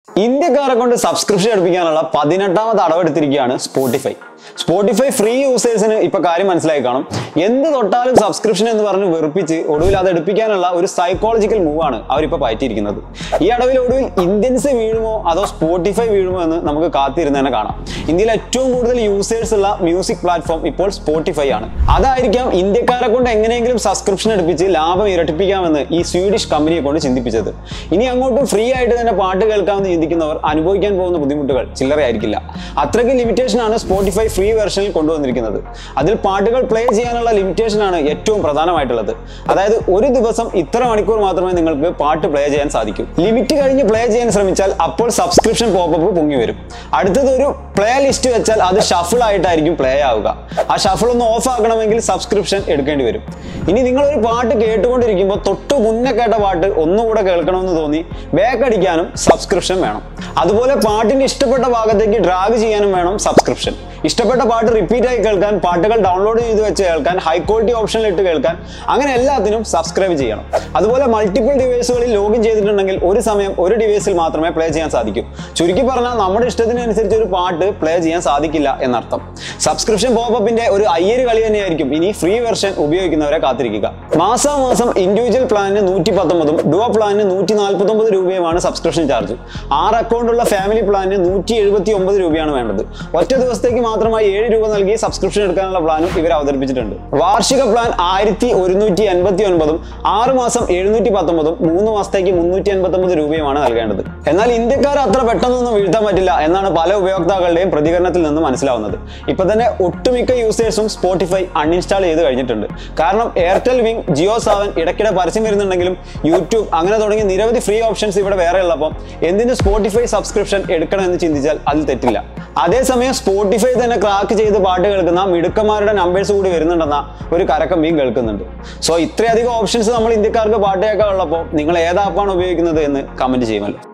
ഇന്ത്യക്കാരെ കൊണ്ട് സബ്സ്ക്രിപ്ഷൻ എടുപ്പിക്കാനുള്ള പതിനെട്ടാമത് അടവെടുത്തിരിക്കുകയാണ് സ്പോട്ടിഫൈ സ്പോട്ടിഫൈ ഫ്രീ യൂസേഴ്സിന് ഇപ്പൊ കാര്യം മനസ്സിലായി കാണും എന്ത് തൊട്ടാലും സബ്സ്ക്രിപ്ഷൻ എന്ന് പറഞ്ഞ് വെറുപ്പിച്ച് ഒടുവിൽ അത് എടുപ്പിക്കാനുള്ള ഒരു സൈക്കോളജിക്കൽ മൂവാണ് അവരിപ്പോ പയറ്റിയിരിക്കുന്നത് ഈ അടവിൽ ഒടുവിൽ ഇന്ത്യൻസ് വീഴുമോ അതോ സ്പോട്ടിഫൈ വീഴുമോ എന്ന് നമുക്ക് കാത്തിരുന്ന് തന്നെ കാണാം ഇന്ത്യയിൽ ഏറ്റവും കൂടുതൽ യൂസേഴ്സ് ഉള്ള മ്യൂസിക് പ്ലാറ്റ്ഫോം ഇപ്പോൾ സ്പോട്ടിഫൈ ആണ് അതായിരിക്കാം ഇന്ത്യക്കാരെ കൊണ്ട് എങ്ങനെയെങ്കിലും സബ്സ്ക്രിപ്ഷൻ എടുപ്പിച്ച് ലാഭം ഇരട്ടിപ്പിക്കാമെന്ന് ഈ സ്വീഡിഷ് കമ്പനിയെ കൊണ്ട് ചിന്തിപ്പിച്ചത് ഇനി അങ്ങോട്ടും ഫ്രീ ആയിട്ട് തന്നെ പാട്ട് കേൾക്കാമെന്ന് ചിന്തിക്കുന്നവർ അനുഭവിക്കാൻ പോകുന്ന ബുദ്ധിമുട്ടുകൾ ചില്ലറയായിരിക്കില്ല അത്രയ്ക്ക് ലിമിറ്റേഷൻ ആണ് സ്പോട്ടിഫൈ ഫ്രീ വെർഷനിൽ കൊണ്ടുവന്നിരിക്കുന്നത് അതിൽ പാട്ടുകൾ പ്ലേ ചെയ്യാനുള്ള ലിമിറ്റേഷൻ ആണ് ഏറ്റവും പ്രധാനമായിട്ടുള്ളത് അതായത് ഒരു ദിവസം ഇത്ര മണിക്കൂർ മാത്രമേ നിങ്ങൾക്ക് പാട്ട് പ്ലേ ചെയ്യാൻ സാധിക്കൂ ലിമിറ്റ് കഴിഞ്ഞ് പ്ലേ ചെയ്യാൻ ശ്രമിച്ചാൽ അപ്പോൾ സബ്സ്ക്രിപ്ഷൻ പോപ്പപ്പ് പൊങ്ങി വരും അടുത്തത് ഒരു പ്ലേ ലിസ്റ്റ് വെച്ചാൽ അത് ഷഫിൾ ആയിട്ടായിരിക്കും പ്ലേ ആവുക ആ ഷഫിൾ ഒന്ന് ഓഫ് ആക്കണമെങ്കിൽ സബ്സ്ക്രിപ്ഷൻ എടുക്കേണ്ടി വരും ഇനി നിങ്ങൾ ഒരു പാട്ട് കേട്ടുകൊണ്ടിരിക്കുമ്പോൾ തൊട്ട് മുന്നേ കേട്ട പാട്ട് ഒന്നുകൂടെ കേൾക്കണമെന്ന് തോന്നി ബാക്ക് അടിക്കാനും സബ്സ്ക്രിപ്ഷൻ വേണം അതുപോലെ പാട്ടിന്റെ ഇഷ്ടപ്പെട്ട ഭാഗത്തേക്ക് ഡ്രാഗ് ചെയ്യാനും വേണം സബ്സ്ക്രിപ്ഷൻ ഇഷ്ടപ്പെട്ട പാട്ട് റിപ്പീറ്റ് ആയി കേൾക്കാൻ പാട്ടുകൾ ഡൗൺലോഡ് ചെയ്ത് വെച്ച് കേൾക്കാൻ ഹൈ ക്വാളിറ്റി ഓപ്ഷനിൽ ഇട്ട് കേൾക്കാൻ അങ്ങനെ എല്ലാത്തിനും സബ്സ്ക്രൈബ് ചെയ്യണം അതുപോലെ മൾട്ടിപ്പിൾ ഡിവൈസുകളിൽ ലോഗിൻ ചെയ്തിട്ടുണ്ടെങ്കിൽ ഒരു സമയം ഒരു ഡിവൈസിൽ മാത്രമേ പ്ലേ ചെയ്യാൻ സാധിക്കൂ ചുരുക്കി പറഞ്ഞാൽ നമ്മുടെ ഇഷ്ടത്തിനനുസരിച്ച് ഒരു പാട്ട് പ്ലേ ചെയ്യാൻ സാധിക്കില്ല എന്നർത്ഥം സബ്സ്ക്രിപ്ഷൻ പോപ്പപ്പിന്റെ ഒരു അയ്യര് കളി തന്നെയായിരിക്കും ഇനി ഫ്രീ വെർഷൻ ഉപയോഗിക്കുന്നവരെ കാത്തിരിക്കുക മാസാമാസം ഇൻഡിവിജ്വൽ പ്ലാനിന് നൂറ്റി പത്തൊമ്പതും ഡുവ പ്ലാനിന് നൂറ്റി നാൽപ്പത്തി ഒമ്പത് രൂപയുമാണ് സബ്സ്ക്രിപ്ഷൻ ചാർജ് ആറ് അക്കൗണ്ടുള്ള ഫാമിലി പ്ലാനിന് നൂറ്റി എഴുപത്തി ഒമ്പത് രൂപയാണ് വേണ്ടത് ഒറ്റ ദിവസത്തേക്ക് മാത്രമായി ഏഴ് രൂപ നൽകി സബ്സ്ക്രിപ്ഷൻ എടുക്കാനുള്ള പ്ലാനും ഇവർ അവതരിപ്പിച്ചിട്ടുണ്ട് വാർഷിക പ്ലാൻ ആയിരത്തി ഒരുന്നൂറ്റി എൺപത്തി ഒൻപതും ആറ് മാസം എഴുന്നൂറ്റി പത്തൊമ്പതും മൂന്ന് മാസത്തേക്ക് മുന്നൂറ്റി എൺപത്തി ഒമ്പത് രൂപയുമാണ് നൽകേണ്ടത് എന്നാൽ ഇന്ത്യക്കാർ അത്ര പെട്ടെന്നൊന്നും വീഴ്ത്താൻ പറ്റില്ല എന്നാണ് പല ഉപയോക്താക്കളുടെയും പ്രതികരണത്തിൽ നിന്ന് മനസ്സിലാവുന്നത് ഇപ്പൊ തന്നെ ഒട്ടുമിക്ക യൂസേഴ്സും സ്പോട്ടിഫൈ അൺഇൻസ്റ്റാൾ ചെയ്ത് കഴിഞ്ഞിട്ടുണ്ട് കാരണം എയർടെൽ വിങ് ജിയോ സെവൻ ഇടയ്ക്കിടെ പരസ്യം വരുന്നുണ്ടെങ്കിലും യൂട്യൂബ് അങ്ങനെ തുടങ്ങി നിരവധി ഫ്രീ ഓപ്ഷൻസ് ഇവിടെ വേറെ ഉള്ളപ്പോൾ എന്തിന് സ്പോട്ടിഫൈ സബ്സ്ക്രിപ്ഷൻ എടുക്കണം എന്ന് ചിന്തിച്ചാൽ അതിൽ തെറ്റില്ല അതേസമയം സ്പോട്ടിഫൈ തന്നെ ക്രാക്ക് ചെയ്ത് പാട്ട് കേൾക്കുന്ന മിടുക്കന്മാരുടെ നമ്പേഴ്സ് കൂടി വരുന്നുണ്ടെന്ന ഒരു കരക്കമ്പിയും കേൾക്കുന്നുണ്ട് സോ ഇത്രയധികം ഓപ്ഷൻസ് നമ്മൾ ഇന്ത്യക്കാർക്ക് പാട്ട് കേൾക്കാൻ ഉള്ളപ്പോൾ നിങ്ങൾ ഏത് ആപ്പാണ് ഉപയോഗിക്കുന്നത് എന്ന് കമന്റ് ചെയ്യുമല്ലോ